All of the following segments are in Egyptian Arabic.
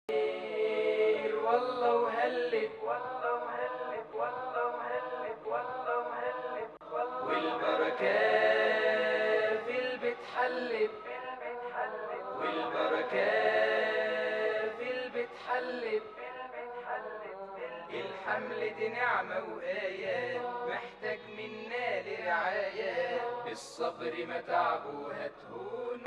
والله وهلت والله وهلت والله وهلت والله وهلت والبركة في البيت حلت والبركة في البيت حلت الحمل دي نعمة وآية محتاج منا لرعاية الصبر ما تعبه هتهون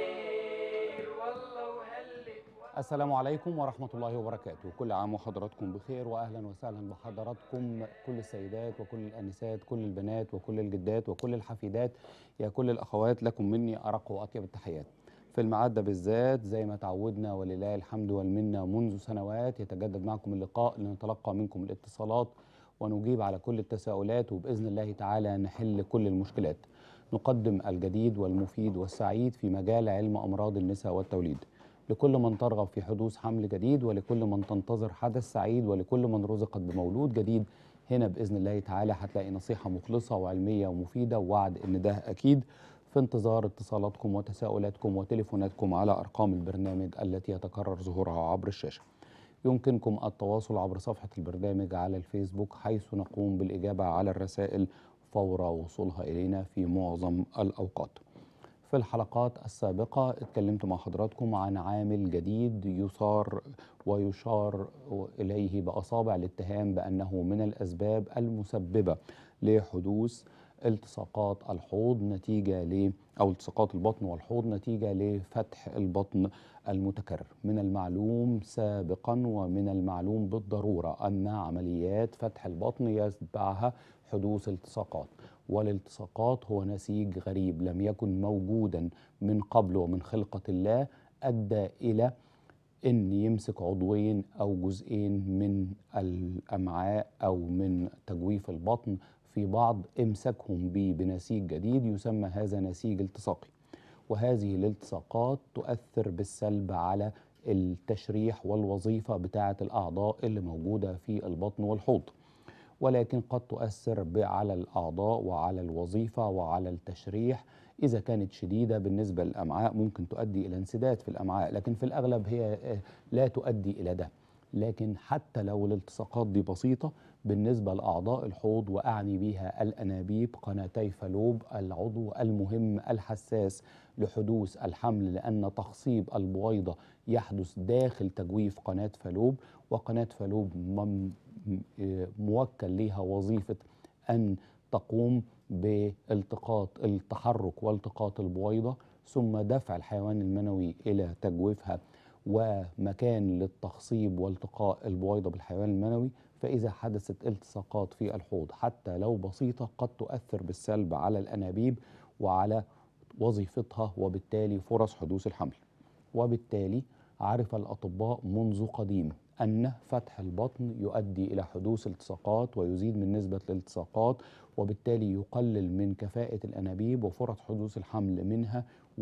والله وهلت السلام عليكم ورحمة الله وبركاته كل عام وحضراتكم بخير وأهلا وسهلا بحضراتكم كل السيدات وكل الأنسات كل البنات وكل الجدات وكل الحفيدات يا كل الأخوات لكم مني أرق وأطيب التحيات في الميعاد ده بالذات زي ما تعودنا ولله الحمد والمنة منذ سنوات يتجدد معكم اللقاء لنتلقى منكم الاتصالات ونجيب على كل التساؤلات وبإذن الله تعالى نحل كل المشكلات نقدم الجديد والمفيد والسعيد في مجال علم أمراض النساء والتوليد لكل من ترغب في حدوث حمل جديد ولكل من تنتظر حدث سعيد ولكل من رزقت بمولود جديد هنا بإذن الله تعالى هتلاقي نصيحة مخلصة وعلمية ومفيدة ووعد إن ده أكيد في انتظار اتصالاتكم وتساؤلاتكم وتليفوناتكم على أرقام البرنامج التي يتكرر ظهورها عبر الشاشة يمكنكم التواصل عبر صفحة البرنامج على الفيسبوك حيث نقوم بالإجابة على الرسائل فور وصولها إلينا في معظم الأوقات في الحلقات السابقة اتكلمت مع حضراتكم عن عامل جديد يثار ويشار إليه بأصابع الاتهام بأنه من الأسباب المسببة لحدوث التصاقات الحوض نتيجة ل أو التصاقات البطن والحوض نتيجة لفتح البطن المتكرر من المعلوم سابقا ومن المعلوم بالضرورة أن عمليات فتح البطن يتبعها حدوث التصاقات والالتصاقات هو نسيج غريب لم يكن موجودا من قبل ومن خلقة الله أدى إلى ان يمسك عضوين او جزئين من الامعاء او من تجويف البطن في بعض امسكهم به بنسيج جديد يسمى هذا نسيج التصاقي وهذه الالتصاقات تؤثر بالسلب على التشريح والوظيفه بتاعه الاعضاء اللي موجوده في البطن والحوض ولكن قد تؤثر على الاعضاء وعلى الوظيفه وعلى التشريح إذا كانت شديدة بالنسبة للأمعاء ممكن تؤدي إلى انسداد في الأمعاء لكن في الأغلب هي لا تؤدي إلى ده لكن حتى لو الالتصاقات دي بسيطة بالنسبة لأعضاء الحوض وأعني بها الأنابيب قناتي فالوب العضو المهم الحساس لحدوث الحمل لأن تخصيب البويضة يحدث داخل تجويف قناة فالوب وقناة فالوب موكل لها وظيفة أن تقوم بالتقاط التحرك والتقاط البويضة ثم دفع الحيوان المنوي إلى تجويفها ومكان للتخصيب والتقاء البويضة بالحيوان المنوي فإذا حدثت التصاقات في الحوض حتى لو بسيطة قد تؤثر بالسلب على الأنابيب وعلى وظيفتها وبالتالي فرص حدوث الحمل وبالتالي عرف الأطباء منذ قديم أن فتح البطن يؤدي إلى حدوث التصاقات ويزيد من نسبة الالتصاقات وبالتالي يقلل من كفاءة الأنابيب وفرص حدوث الحمل منها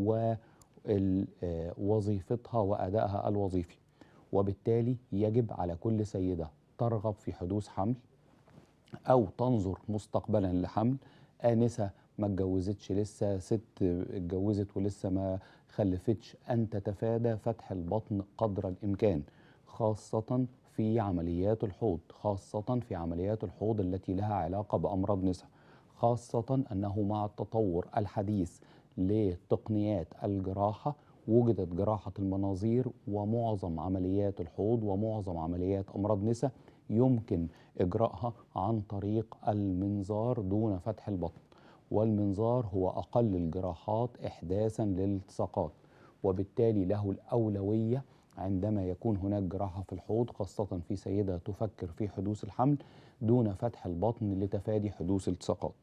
ووظيفتها وأدائها الوظيفي وبالتالي يجب على كل سيدة ترغب في حدوث حمل أو تنظر مستقبلا لحمل آنسة ما اتجوزتش لسه ست اتجوزت ولسه ما خلفتش أن تتفادى فتح البطن قدر الإمكان خاصة في عمليات الحوض خاصة في عمليات الحوض التي لها علاقة بأمراض نساء خاصة أنه مع التطور الحديث لتقنيات الجراحة وجدت جراحة المناظير ومعظم عمليات الحوض ومعظم عمليات أمراض نساء يمكن إجراءها عن طريق المنظار دون فتح البطن والمنظار هو أقل الجراحات إحداثا للالتصاقات وبالتالي له الأولوية عندما يكون هناك جراحة في الحوض خاصة في سيدة تفكر في حدوث الحمل دون فتح البطن لتفادي حدوث التصاقات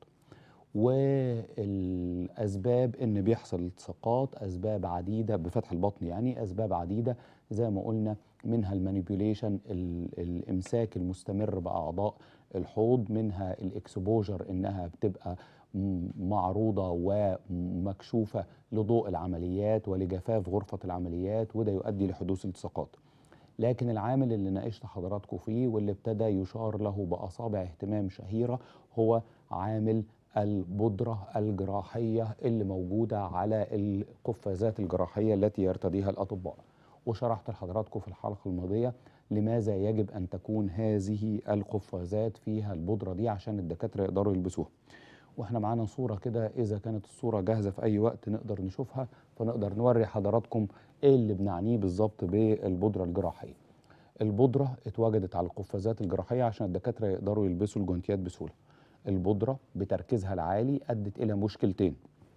والأسباب إن بيحصل التصاقات أسباب عديدة بفتح البطن يعني أسباب عديدة زي ما قلنا منها المانيبيوليشن الإمساك المستمر بأعضاء الحوض منها الإكسبوجر إنها بتبقى معروضة ومكشوفة لضوء العمليات ولجفاف غرفة العمليات وده يؤدي لحدوث التصاقات لكن العامل اللي ناقشت حضراتكم فيه واللي ابتدى يشار له بأصابع اهتمام شهيرة هو عامل البودرة الجراحية اللي موجودة على القفازات الجراحية التي يرتديها الأطباء وشرحت لحضراتكم في الحلقة الماضية لماذا يجب أن تكون هذه القفازات فيها البودرة دي عشان الدكاترة يقدروا يلبسوها واحنا معانا صورة كده إذا كانت الصورة جاهزة في أي وقت نقدر نشوفها فنقدر نوري حضراتكم إيه اللي بنعنيه بالظبط بالبودرة الجراحية البودرة اتوجدت على القفازات الجراحية عشان الدكاترة يقدروا يلبسوا الجوانتيات بسهولة البودرة بتركيزها العالي أدت إلى مشكلتين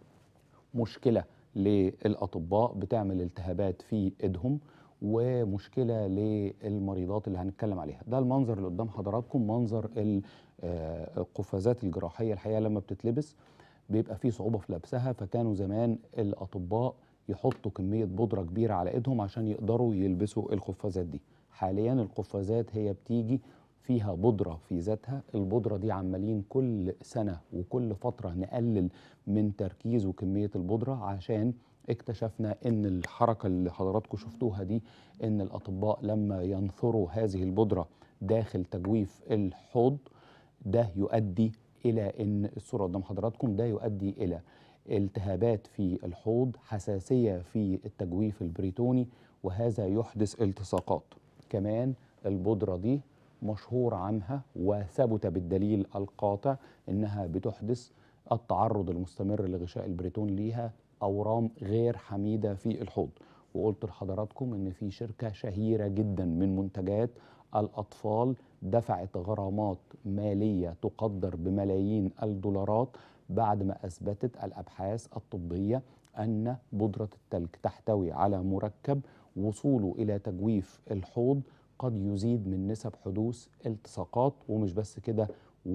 مشكلة للأطباء بتعمل التهابات في إيدهم ومشكلة للمريضات اللي هنتكلم عليها ده المنظر اللي قدام حضراتكم منظر ال- آه، القفازات الجراحية الحقيقة لما بتتلبس بيبقى فيه صعوبة في لبسها فكانوا زمان الأطباء يحطوا كمية بودرة كبيرة على إيدهم عشان يقدروا يلبسوا القفازات دي حاليا القفازات هي بتيجي فيها بودرة في ذاتها البودرة دي عمالين كل سنة وكل فترة نقلل من تركيز وكمية البودرة عشان اكتشفنا ان الحركة اللي حضراتكم شفتوها دي ان الاطباء لما ينثروا هذه البودرة داخل تجويف الحوض ده يؤدي الى ان الصورة قدام حضراتكم ده يؤدي الى التهابات في الحوض حساسية في التجويف البريتوني وهذا يحدث التصاقات كمان البودرة دي مشهور عنها وثبت بالدليل القاطع انها بتحدث التعرض المستمر لغشاء البريتون ليها اورام غير حميده في الحوض وقلت لحضراتكم ان في شركه شهيره جدا من منتجات الاطفال دفعت غرامات ماليه تقدر بملايين الدولارات بعد ما اثبتت الابحاث الطبيه ان بودره التلج تحتوي على مركب وصوله الى تجويف الحوض قد يزيد من نسب حدوث التصاقات ومش بس كده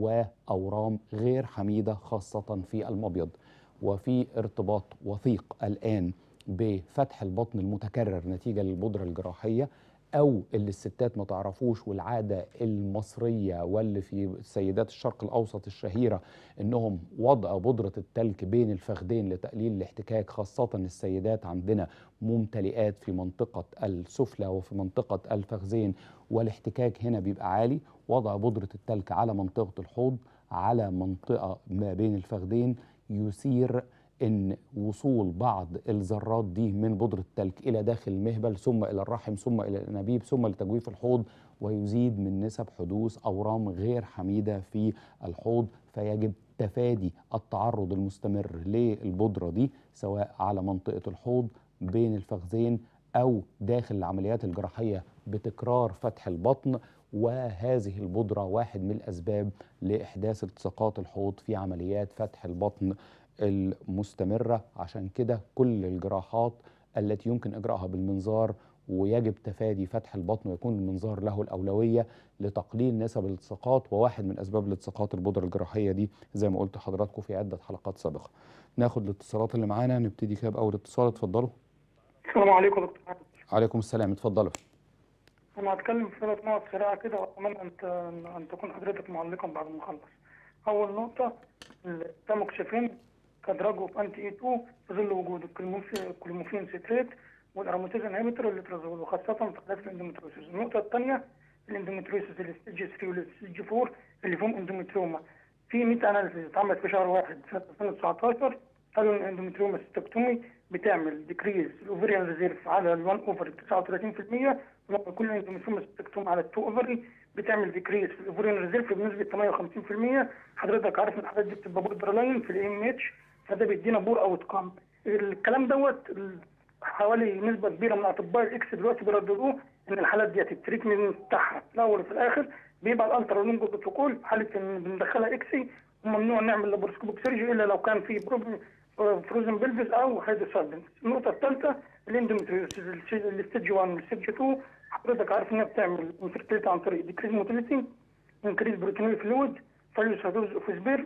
واورام غير حميده خاصه في المبيض وفي ارتباط وثيق الان بفتح البطن المتكرر نتيجه للبودره الجراحيه او اللي الستات ما تعرفوش والعاده المصريه واللي في سيدات الشرق الاوسط الشهيره انهم وضع بودره التلك بين الفخذين لتقليل الاحتكاك خاصه السيدات عندنا ممتلئات في منطقه السفلى وفي منطقه الفخذين والاحتكاك هنا بيبقى عالي وضع بودره التلك على منطقه الحوض على منطقه ما بين الفخذين يثير ان وصول بعض الذرات دي من بودره التلك الى داخل المهبل ثم الى الرحم ثم الى الانابيب ثم لتجويف الحوض ويزيد من نسب حدوث اورام غير حميده في الحوض فيجب تفادي التعرض المستمر للبودره دي سواء على منطقه الحوض بين الفخذين او داخل العمليات الجراحيه بتكرار فتح البطن وهذه البودره واحد من الاسباب لاحداث التصاقات الحوض في عمليات فتح البطن المستمره عشان كده كل الجراحات التي يمكن اجراءها بالمنظار ويجب تفادي فتح البطن ويكون المنظار له الاولويه لتقليل نسب الالتصاقات وواحد من اسباب الالتصاقات البودره الجراحيه دي زي ما قلت لحضراتكم في عده حلقات سابقه. ناخد الاتصالات اللي معانا نبتدي كده باول اتصال اتفضلوا. السلام عليكم دكتور عادل. عليكم السلام اتفضلوا. انا هتكلم في ثلاث نقط سريعه كده واتمنى ان ت- ان تكون حضرتك معلقا بعد ما اخلص. اول نقطه التاموكسيفين كدراج انتي اي 2 في ظل وجود الكلموف- الكلوموفين ستريت والاروماتيز انهبيتور والليترازول وخاصه في حالات الاندومتريوسيس. النقطه الثانيه الاندومتريوسيس الستيج 3 والستيج 4 اللي فيهم اندومتريوما. في 100 اناليسيس اتعملت في شهر واحد سنه 2019 قالوا ان الاندومتريوما ستكتومي بتعمل ديكريز الاوفريان ريزيرف على ال 1 اوفر 39% ولما يكون الاندومتريوما ستكتومي على ال 2 اوفري بتعمل ديكريز في الاوفريان ريزيرف بنسبه 58% حضرتك عارف ان الحاجات دي بتبقى بوردر لاين في الاي ام اتش فده بيدينا بور اوت كام الكلام دوت ال- حوالي نسبه كبيره من اطباء الاكس دلوقتي بيرددوه ان الحالات ديت التريتمنت بتاعها في الاول وفي الاخر بيبقى الالترا لونج بروتوكول حاله ان بندخلها اكسي وممنوع نعمل لابروسكوبيك سيرجي الا لو كان في بروبلم فروزن بلفز او هيدروسالبنس النقطه الثالثه الاندومتريوسيس الستيج 1 والستيج 2 حضرتك عارف انها بتعمل انفيرتيليتي عن طريق ديكريز موتيليتي انكريز بروتينول فلويد فاليوسادوز اوف سبير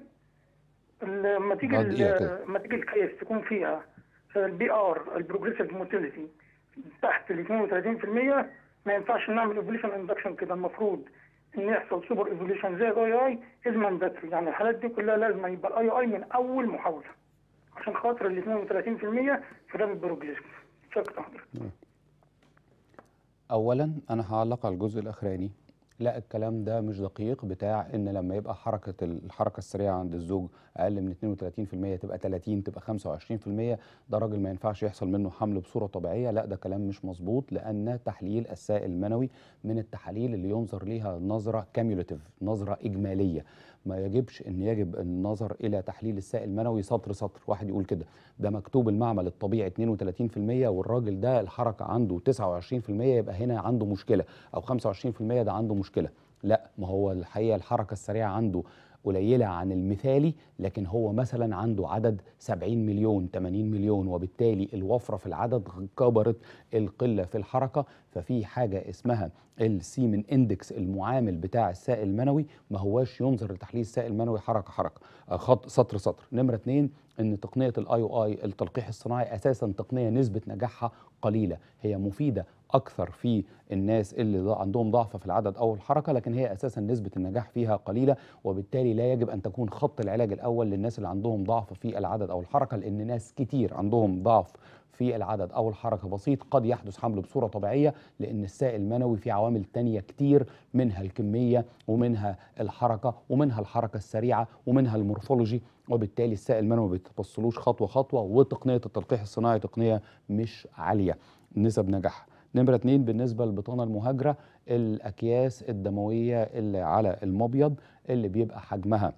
لما تيجي بعد دقيقة ال- كده. لما تيجي الكيس تكون فيها البي ار البروجريسيف موتيليتي تحت ال 32% ما ينفعش نعمل ايفوليوشن اندكشن كده المفروض ان يحصل سوبر ايفوليوشن زي الاي اي از مانداتري يعني الحالات دي كلها لازم يبقى الاي اي من اول محاوله عشان خاطر ال 32% في ده البروجريسيف شكرا حضرتك اولا انا هعلق على الجزء الاخراني لا الكلام ده مش دقيق بتاع ان لما يبقى حركه الحركه السريعه عند الزوج اقل من 32% تبقى 30 تبقى 25% ده راجل ما ينفعش يحصل منه حمل بصوره طبيعيه لا ده كلام مش مظبوط لان تحليل السائل المنوي من التحاليل اللي ينظر ليها نظره كاميوليتيف نظره اجماليه ما يجبش ان يجب النظر الى تحليل السائل المنوي سطر سطر واحد يقول كده ده مكتوب المعمل الطبيعي 32% والراجل ده الحركه عنده 29% يبقى هنا عنده مشكله او 25% ده عنده مشكله لا ما هو الحقيقه الحركه السريعه عنده قليله عن المثالي لكن هو مثلا عنده عدد 70 مليون 80 مليون وبالتالي الوفره في العدد كبرت القله في الحركه ففي حاجه اسمها السيمن اندكس المعامل بتاع السائل المنوي ما هواش ينظر لتحليل السائل المنوي حركه حركه آه، خط سطر سطر نمره اتنين ان تقنيه الاي او اي التلقيح الصناعي اساسا تقنيه نسبه نجاحها قليله هي مفيده اكثر في الناس اللي ض- عندهم ضعف في العدد او الحركه لكن هي اساسا نسبه النجاح فيها قليله وبالتالي لا يجب ان تكون خط العلاج الاول للناس اللي عندهم ضعف في العدد او الحركه لان ناس كتير عندهم ضعف في العدد او الحركه بسيط قد يحدث حمل بصوره طبيعيه لان السائل المنوي فيه عوامل تانية كتير منها الكميه ومنها الحركه ومنها الحركه السريعه ومنها المورفولوجي وبالتالي السائل المنوي ما بيتبصلوش خطوه خطوه وتقنيه التلقيح الصناعي تقنيه مش عاليه نسب نجاحها نمرة اتنين بالنسبة للبطانة المهاجرة الأكياس الدموية اللي على المبيض اللي بيبقى حجمها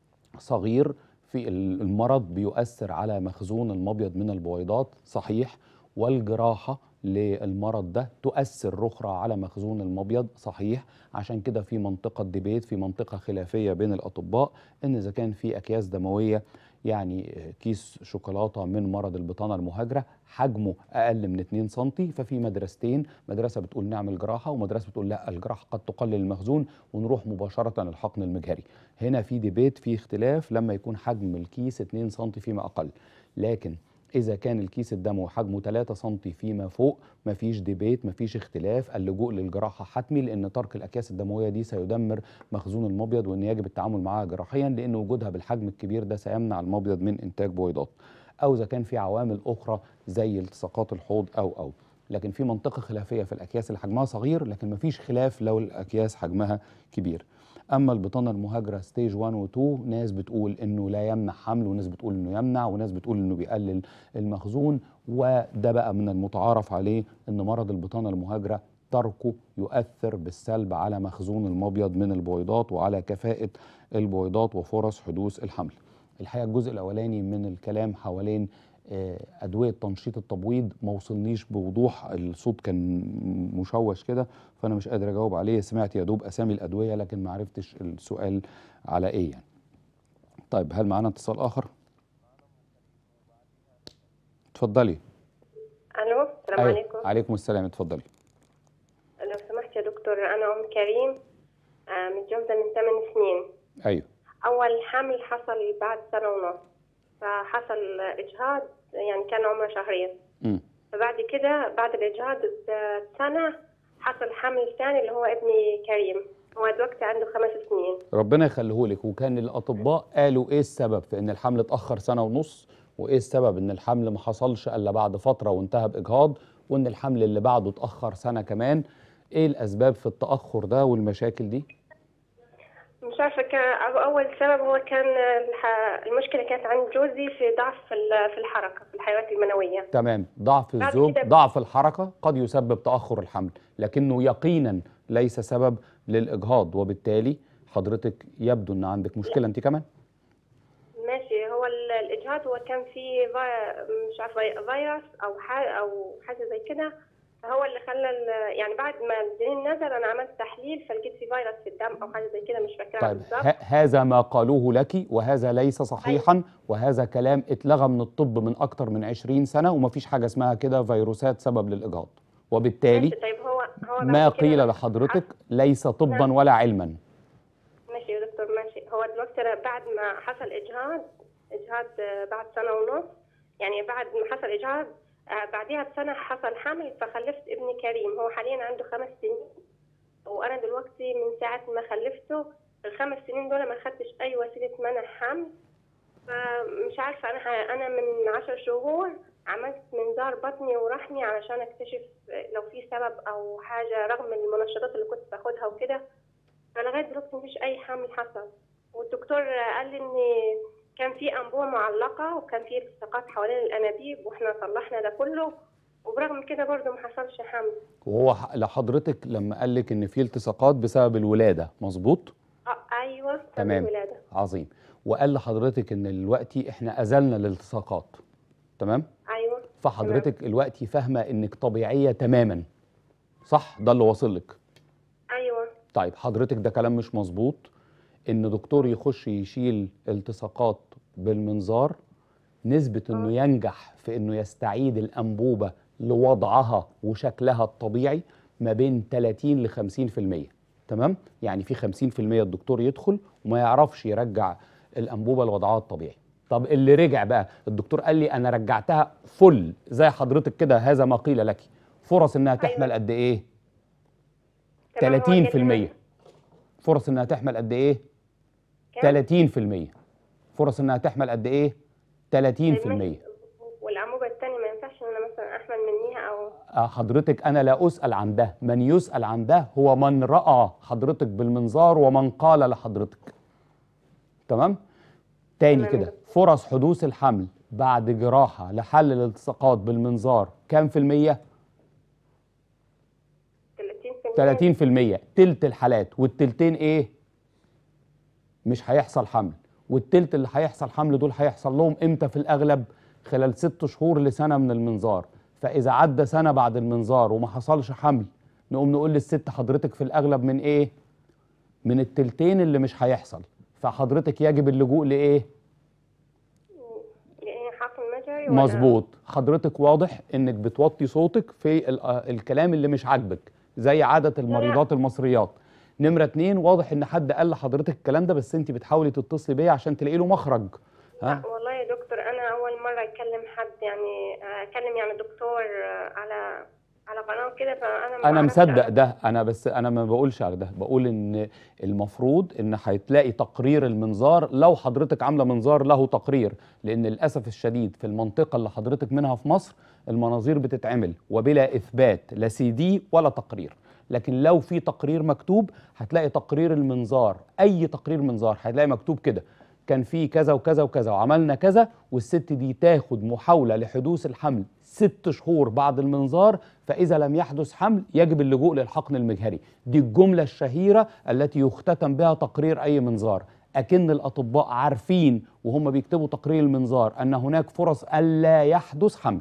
صغير في ال- المرض بيؤثر على مخزون المبيض من البويضات صحيح والجراحة للمرض ده تؤثر رخرة على مخزون المبيض صحيح عشان كده في منطقة ديبيت في منطقة خلافية بين الأطباء إن إذا كان في أكياس دموية يعني كيس شوكولاتة من مرض البطانة المهاجرة حجمه أقل من 2 سنتي ففي مدرستين مدرسة بتقول نعمل جراحة ومدرسة بتقول لا الجراحة قد تقلل المخزون ونروح مباشرة للحقن المجهري هنا في ديبيت في اختلاف لما يكون حجم الكيس 2 سنتي فيما أقل لكن إذا كان الكيس الدموي حجمه 3 سنتي فيما فوق مفيش ديبيت مفيش اختلاف اللجوء للجراحة حتمي لأن ترك الأكياس الدموية دي سيدمر مخزون المبيض وأن يجب التعامل معها جراحيا لأن وجودها بالحجم الكبير ده سيمنع المبيض من إنتاج بويضات أو إذا كان في عوامل أخرى زي التصاقات الحوض أو أو لكن في منطقة خلافية في الأكياس اللي حجمها صغير لكن مفيش خلاف لو الأكياس حجمها كبير اما البطانه المهاجره ستيج 1 و 2 ناس بتقول انه لا يمنع حمل وناس بتقول انه يمنع وناس بتقول انه بيقلل المخزون وده بقى من المتعارف عليه ان مرض البطانه المهاجره تركه يؤثر بالسلب على مخزون المبيض من البويضات وعلى كفاءه البويضات وفرص حدوث الحمل الحقيقه الجزء الاولاني من الكلام حوالين آه، ادويه تنشيط التبويض ما وصلنيش بوضوح الصوت كان مشوش كده فانا مش قادر اجاوب عليه سمعت يا دوب اسامي الادويه لكن ما عرفتش السؤال على ايه يعني طيب هل معانا اتصال اخر اتفضلي الو السلام أيوة، عليكم عليكم السلام اتفضلي لو سمحت يا دكتور انا ام كريم آه، متجوزه من 8 سنين ايوه اول حمل حصل بعد سنه ونص فحصل اجهاض يعني كان عمره شهرين امم فبعد كده بعد الاجهاض بسنه حصل حمل ثاني اللي هو ابني كريم هو دلوقتي عنده خمس سنين ربنا يخليهولك وكان الاطباء قالوا ايه السبب في ان الحمل اتاخر سنه ونص وايه السبب ان الحمل ما حصلش الا بعد فتره وانتهى باجهاض وان الحمل اللي بعده اتاخر سنه كمان ايه الاسباب في التاخر ده والمشاكل دي مش عارفه كان أو- اول سبب هو كان الح- المشكله كانت عند جوزي في ضعف في ال- في الحركه في الحيوانات المنويه تمام ضعف بعد الزوج كده- ضعف الحركة قد يسبب تأخر الحمل لكنه يقينا ليس سبب للإجهاض وبالتالي حضرتك يبدو أن عندك مشكلة أنت كمان ماشي هو ال- الاجهاض هو كان في في- مش عارفه فيروس او حاجه او حاجه زي كده فهو اللي خلى ال- يعني بعد ما الجنين نزل انا عملت تحليل فلقيت في فيروس في الدم او حاجه زي كده مش فاكراها طيب بالظبط ه- هذا ما قالوه لك وهذا ليس صحيحا وهذا كلام اتلغى من الطب من أكتر من 20 سنة ومفيش حاجة اسمها كده فيروسات سبب للإجهاض وبالتالي ماشي طيب هو هو ما بعد كده قيل أنا لحضرتك ليس طبا ولا علما ماشي يا دكتور ماشي هو دلوقتي أنا بعد ما حصل اجهاض اجهاض آه، بعد سنه ونص يعني بعد ما حصل اجهاض آه، بعديها بسنه حصل حمل فخلفت ابني كريم هو حاليا عنده خمس سنين وانا دلوقتي من ساعه ما خلفته الخمس سنين دول ما خدتش اي وسيله منع حمل فمش عارفه انا ح- انا من عشر شهور عملت منظار بطني ورحمي علشان اكتشف لو في سبب او حاجه رغم المنشطات اللي كنت باخدها وكده فلغاية دلوقتي مفيش أي حمل حصل والدكتور قال لي إن كان في أنبوبة معلقة وكان في التصاقات حوالين الأنابيب وإحنا صلحنا ده كله وبرغم كده برضه ما حصلش حمل وهو ح- لحضرتك لما قال لك ان في التصاقات بسبب الولاده مظبوط آه أيوه سبب تمام. الولادة عظيم وقال لحضرتك ان دلوقتي احنا ازلنا الالتصاقات تمام أيوه فحضرتك دلوقتي فاهمه انك طبيعيه تماما صح ده اللي واصل لك أيوه طيب حضرتك ده كلام مش مظبوط ان دكتور يخش يشيل التصاقات بالمنظار نسبة انه ينجح في انه يستعيد الانبوبة لوضعها وشكلها الطبيعي ما بين 30 ل 50% تمام يعني في 50% الدكتور يدخل وما يعرفش يرجع الانبوبة لوضعها الطبيعي طب اللي رجع بقى الدكتور قال لي انا رجعتها فل زي حضرتك كده هذا ما قيل لك فرص انها تحمل أيوة. قد ايه تمام، هو كان 30% لما- فرص انها تحمل قد ايه كام؟ 30% فرص انها تحمل قد ايه 30% والأنبوبة التانية ما ينفعش إن أنا مثلا أحمل منيها أو آه، حضرتك انا لا اسال عن ده من يسال عن ده هو من راى حضرتك بالمنظار ومن قال لحضرتك تمام تاني تمام. كده فرص حدوث الحمل بعد جراحه لحل الالتصاقات بالمنظار كام في الميه 30% 30% تلت الحالات والتلتين ايه مش هيحصل حمل والتلت اللي هيحصل حمل دول هيحصل لهم امتى في الاغلب خلال ست شهور لسنه من المنظار فاذا عدى سنه بعد المنظار وما حصلش حمل نقوم نقول للست حضرتك في الاغلب من ايه من التلتين اللي مش هيحصل فحضرتك يجب اللجوء لايه يعني حقن مجري ولا- مظبوط حضرتك واضح انك بتوطي صوتك في ال- آه الكلام اللي مش عاجبك زي عادة المريضات المصريات نمرة اتنين واضح ان حد قال لحضرتك الكلام ده بس انت بتحاولي تتصلي بيه عشان تلاقي له مخرج ها لا والله يا دكتور انا اول مره اكلم حد يعني اكلم يعني دكتور على على قناه كده فانا ما انا أعرفش مصدق أنا- ده انا بس انا ما بقولش على ده بقول ان المفروض ان هتلاقي تقرير المنظار لو حضرتك عامله منظار له تقرير لان للاسف الشديد في المنطقه اللي حضرتك منها في مصر المناظير بتتعمل وبلا اثبات لا سي دي ولا تقرير لكن لو في تقرير مكتوب هتلاقي تقرير المنظار اي تقرير منظار هتلاقي مكتوب كده كان في كذا وكذا وكذا وعملنا كذا والست دي تاخد محاولة لحدوث الحمل ست شهور بعد المنظار فإذا لم يحدث حمل يجب اللجوء للحقن المجهري دي الجملة الشهيرة التي يختتم بها تقرير أي منظار أكن الأطباء عارفين وهم بيكتبوا تقرير المنظار أن هناك فرص ألا يحدث حمل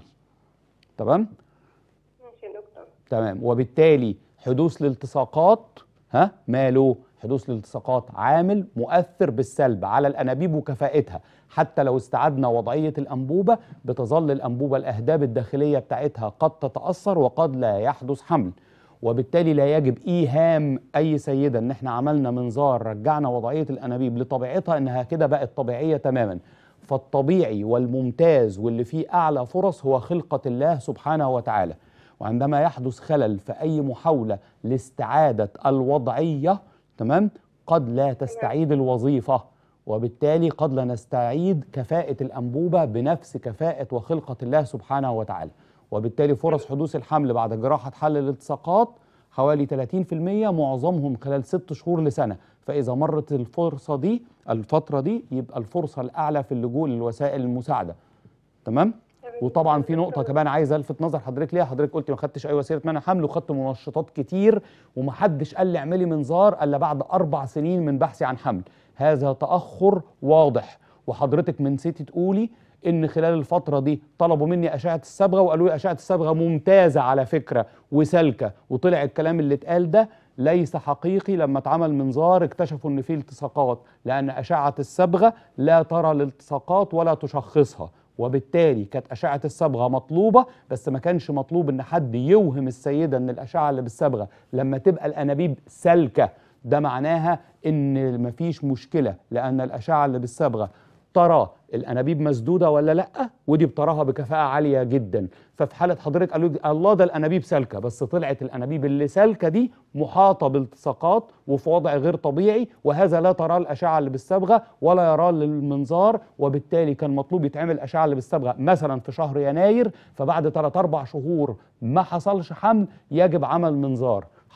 تمام؟ ماشي يا دكتور تمام وبالتالي حدوث الالتصاقات ها ماله حدوث الالتصاقات عامل مؤثر بالسلب على الانابيب وكفاءتها حتى لو استعدنا وضعيه الانبوبه بتظل الانبوبه الاهداب الداخليه بتاعتها قد تتاثر وقد لا يحدث حمل وبالتالي لا يجب ايهام اي سيده ان احنا عملنا منظار رجعنا وضعيه الانابيب لطبيعتها انها كده بقت طبيعيه تماما فالطبيعي والممتاز واللي فيه اعلى فرص هو خلقه الله سبحانه وتعالى وعندما يحدث خلل في اي محاوله لاستعاده الوضعيه تمام قد لا تستعيد الوظيفه وبالتالي قد لا نستعيد كفاءه الانبوبه بنفس كفاءه وخلقه الله سبحانه وتعالى وبالتالي فرص حدوث الحمل بعد جراحه حل الالتصاقات حوالي 30% معظمهم خلال ست شهور لسنه فاذا مرت الفرصه دي الفتره دي يبقى الفرصه الاعلى في اللجوء للوسائل المساعده تمام وطبعا في نقطه كمان عايز الفت نظر حضرتك ليها حضرتك قلت ما خدتش اي وسيله منع حمل وخدت منشطات كتير ومحدش قال لي اعملي منظار الا بعد اربع سنين من بحثي عن حمل هذا تاخر واضح وحضرتك من نسيتي تقولي ان خلال الفتره دي طلبوا مني اشعه الصبغه وقالوا لي اشعه الصبغه ممتازه على فكره وسالكه وطلع الكلام اللي اتقال ده ليس حقيقي لما اتعمل منظار اكتشفوا ان فيه التصاقات لان اشعه الصبغه لا ترى الالتصاقات ولا تشخصها وبالتالي كانت اشعه الصبغه مطلوبه بس ما كانش مطلوب ان حد يوهم السيده ان الاشعه اللي بالصبغه لما تبقى الانابيب سالكه ده معناها ان مفيش مشكله لان الاشعه اللي بالصبغه ترى الانابيب مسدوده ولا لا ودي بتراها بكفاءه عاليه جدا ففي حاله حضرتك قالوا لي الله ده الانابيب سالكه بس طلعت الانابيب اللي سالكه دي محاطه بالتصاقات وفي وضع غير طبيعي وهذا لا تراه الاشعه اللي بالصبغه ولا يراه للمنظار وبالتالي كان مطلوب يتعمل اشعه اللي بالصبغه مثلا في شهر يناير فبعد 3 4 شهور ما حصلش حمل يجب عمل منظار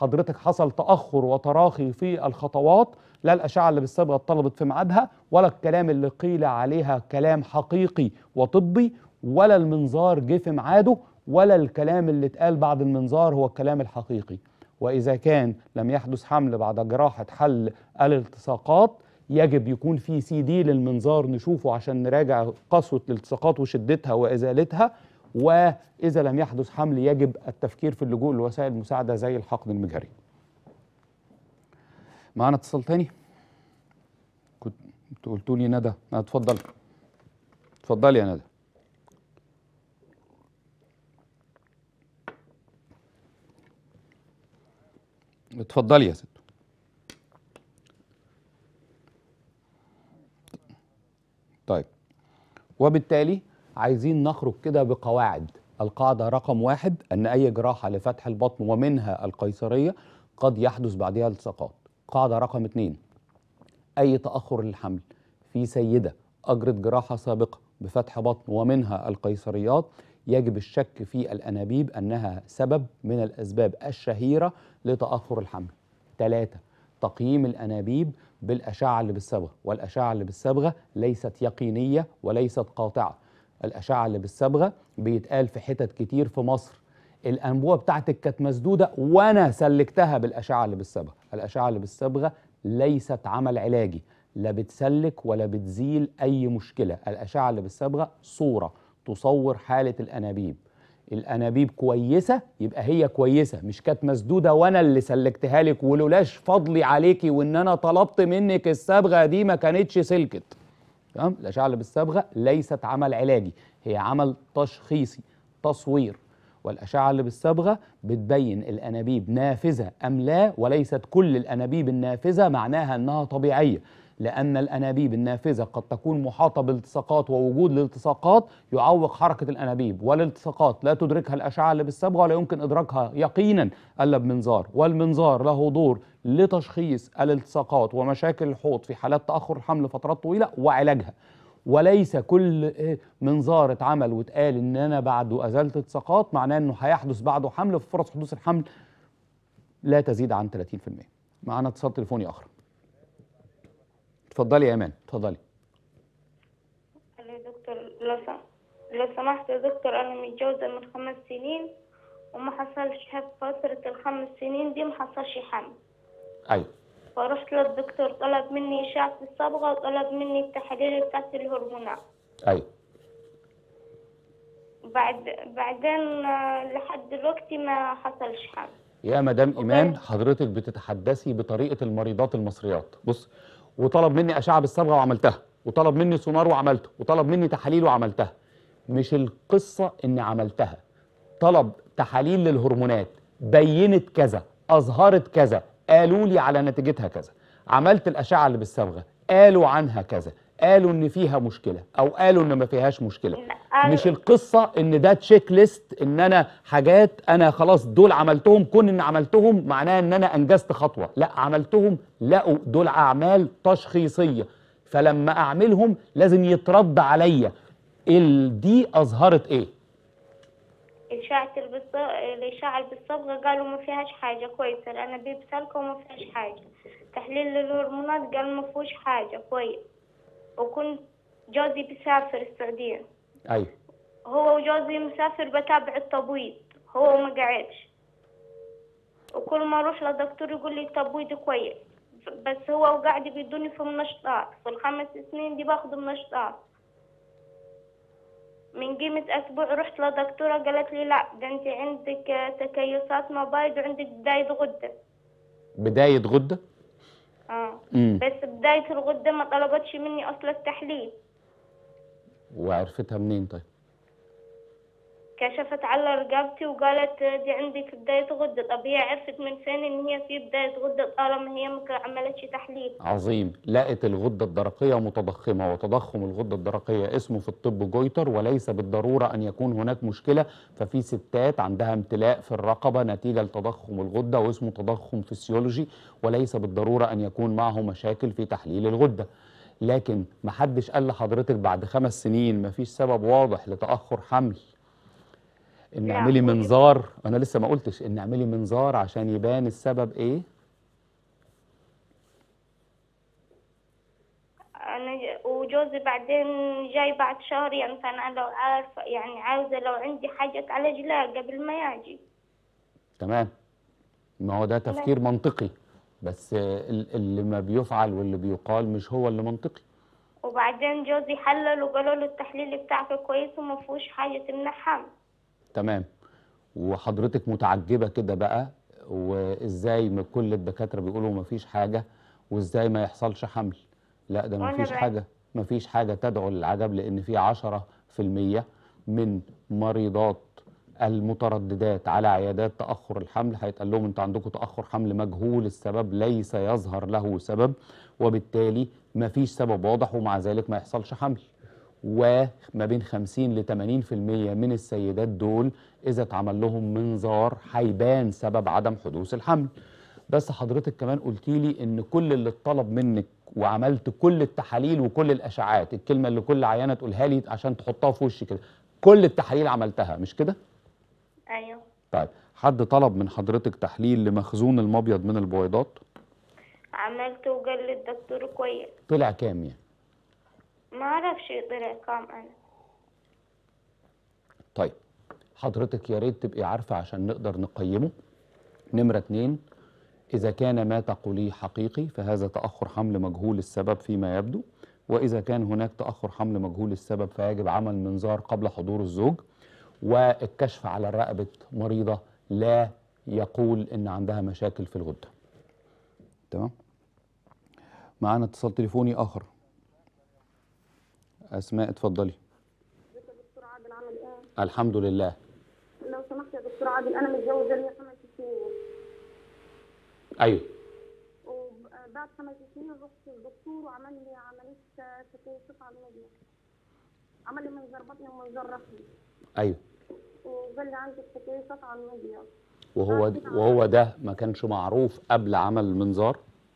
حضرتك حصل تاخر وتراخي في الخطوات لا الاشعه اللي بالصبغه اتطلبت في ميعادها ولا الكلام اللي قيل عليها كلام حقيقي وطبي ولا المنظار جه في ميعاده ولا الكلام اللي اتقال بعد المنظار هو الكلام الحقيقي واذا كان لم يحدث حمل بعد جراحه حل الالتصاقات يجب يكون في سي دي للمنظار نشوفه عشان نراجع قسوه الالتصاقات وشدتها وازالتها واذا لم يحدث حمل يجب التفكير في اللجوء لوسائل المساعده زي الحقن المجهري. معانا اتصال تاني؟ كنت انتوا قلتوا لي ندى آه، اتفضل اتفضلي يا ندى اتفضلي يا ست طيب وبالتالي عايزين نخرج كده بقواعد القاعدة رقم واحد أن أي جراحة لفتح البطن ومنها القيصرية قد يحدث بعدها التصاقات قاعدة رقم اتنين أي تأخر للحمل في سيدة أجرت جراحة سابقة بفتح بطن ومنها القيصريات يجب الشك في الأنابيب أنها سبب من الأسباب الشهيرة لتأخر الحمل ثلاثة تقييم الأنابيب بالأشعة اللي بالصبغة والأشعة اللي بالصبغة ليست يقينية وليست قاطعة الأشعة اللي بالصبغة بيتقال في حتت كتير في مصر الأنبوبة بتاعتك كانت مسدودة وأنا سلكتها بالأشعة اللي بالصبغة الأشعة اللي بالصبغة ليست عمل علاجي لا بتسلك ولا بتزيل أي مشكلة الأشعة اللي بالصبغة صورة تصور حالة الأنابيب الانابيب كويسه يبقى هي كويسه مش كانت مسدوده وانا اللي سلكتها لك ولولاش فضلي عليكي وان انا طلبت منك الصبغه دي ما كانتش سلكت تمام الاشعه اللي بالصبغه ليست عمل علاجي هي عمل تشخيصي تصوير والاشعه اللي بالصبغه بتبين الانابيب نافذه ام لا وليست كل الانابيب النافذه معناها انها طبيعيه لأن الأنابيب النافذة قد تكون محاطة بالتصاقات ووجود الالتصاقات يعوق حركة الأنابيب والالتصاقات لا تدركها الأشعة اللي بالصبغة ولا يمكن إدراكها يقينا إلا بمنظار والمنظار له دور لتشخيص الالتصاقات ومشاكل الحوض في حالات تأخر الحمل فترات طويلة وعلاجها وليس كل إيه منظار اتعمل واتقال ان انا بعده ازلت التصاقات معناه انه هيحدث بعده حمل ففرص حدوث الحمل لا تزيد عن 30% معانا اتصال تليفوني اخر اتفضلي يا ايمان اتفضلي يا دكتور لو سم... لو سمحت يا دكتور أنا متجوزة من خمس سنين وما حصلش في فترة الخمس سنين دي ما حصلش حمل ايوه فرحت للدكتور طلب مني إشعة الصبغة وطلب مني التحاليل بتاعت الهرمونات ايوه بعد بعدين آه، لحد دلوقتي ما حصلش حمل يا مدام ايمان حضرتك بتتحدثي بطريقه المريضات المصريات بص وطلب مني اشعه بالصبغه وعملتها وطلب مني سونار وعملته وطلب مني تحاليل وعملتها مش القصه اني عملتها طلب تحاليل للهرمونات بينت كذا اظهرت كذا قالوا لي على نتيجتها كذا عملت الاشعه اللي بالصبغه قالوا عنها كذا قالوا ان فيها مشكله او قالوا ان ما فيهاش مشكله لا، مش القصه ان ده تشيك ليست ان انا حاجات انا خلاص دول عملتهم كون ان عملتهم معناه ان انا انجزت خطوه لا عملتهم لقوا دول اعمال تشخيصيه فلما اعملهم لازم يترد عليا ال- دي اظهرت ايه إشاعة البص... الإشاعة بالصبغة قالوا ما فيهاش حاجة كويسة الأنابيب سالكة وما فيهاش حاجة تحليل الهرمونات قال ما فيهوش حاجة كويس وكنت جوزي بيسافر السعودية ايوه هو وجوزي مسافر بتابع التبويض هو ما قعدش وكل ما اروح لدكتور يقول لي التبويض كويس بس هو قاعد بيدوني في منشطات في الخمس سنين دي باخد منشطات من قيمة أسبوع رحت لدكتورة قالت لي لا ده أنت عندك تكيسات مبايض وعندك بداية غدة بدايه غده آه. امم بس بداية الغدة ما طلبتش مني أصلا التحليل وعرفتها منين طيب كشفت على رقبتي وقالت دي عندك بداية غدة طب هي عرفت من فين ان هي في بداية غدة طالما هي ما عملتش تحليل عظيم لقت الغدة الدرقية متضخمة وتضخم الغدة الدرقية اسمه في الطب جويتر وليس بالضرورة أن يكون هناك مشكلة ففي ستات عندها امتلاء في الرقبة نتيجة لتضخم الغدة واسمه تضخم فسيولوجي وليس بالضرورة أن يكون معه مشاكل في تحليل الغدة لكن محدش قال لحضرتك بعد خمس سنين مفيش سبب واضح لتأخر حمل ان لا، اعملي قولي. منظار انا لسه ما قلتش ان اعملي منظار عشان يبان السبب ايه انا ج- وجوزي بعدين جاي بعد شهر يعني فانا لو عارفه يعني عاوزه لو عندي حاجه اتعالج لا قبل ما يجي تمام ما هو ده تفكير منطقي بس ال- اللي ما بيفعل واللي بيقال مش هو اللي منطقي وبعدين جوزي حلل وقالوا له التحليل بتاعك كويس وما فيهوش حاجه تمنع حمل تمام وحضرتك متعجبة كده بقى وازاي ما كل الدكاترة بيقولوا مفيش حاجة وازاي ما يحصلش حمل لا ده وأنا مفيش بقى- حاجة مفيش حاجة تدعو للعجب لأن في عشرة في المية من مريضات المترددات على عيادات تأخر الحمل هيتقال لهم انتوا عندكم تأخر حمل مجهول السبب ليس يظهر له سبب وبالتالي مفيش سبب واضح ومع ذلك ما يحصلش حمل وما بين 50 ل 80% من السيدات دول اذا اتعمل لهم منظار هيبان سبب عدم حدوث الحمل بس حضرتك كمان قلتي لي ان كل اللي اتطلب منك وعملت كل التحاليل وكل الاشعاعات الكلمه اللي كل عيانه تقولها لي عشان تحطها في وشي كده كل التحاليل عملتها مش كده ايوه طيب حد طلب من حضرتك تحليل لمخزون المبيض من البويضات عملت وقال لي الدكتور كويس طلع كام يعني ما اعرفش طلع كام انا طيب حضرتك يا ريت تبقي عارفة عشان نقدر نقيمه نمرة اتنين إذا كان ما تقوليه حقيقي فهذا تأخر حمل مجهول السبب فيما يبدو وإذا كان هناك تأخر حمل مجهول السبب فيجب عمل منظار قبل حضور الزوج والكشف على رقبة مريضة لا يقول إن عندها مشاكل في الغدة تمام معانا اتصال تليفوني آخر أسماء اتفضلي دكتور عادل عامل ايه؟ الحمد لله لو سمحت يا دكتور عادل انا متجوزه لي خمس سنين أيوه وبعد خمس سنين رحت للدكتور وعمل لي عمليه تكيسات على المبيض عمل لي منظر بطني ومنظر رحمي أيوه وقال لي عندك تكيسات على المبيض وهو وهو ده ما كانش معروف قبل عمل المنظار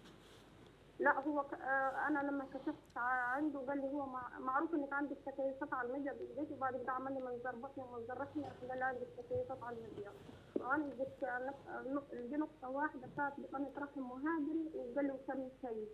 لا هو ك... آه انا لما كشفت ع- عنده قال لي هو مع... معروف انك عندك تكيسات على المبيض بالبيت وبعد كده عمل لي منظر بطني ومنظر رحمي قال لي عندك تكيسات على المبيض وانا جبت نق- نق- دي نقطه واحده كانت بطانه رحم مهاجري وقال لي وكان كويس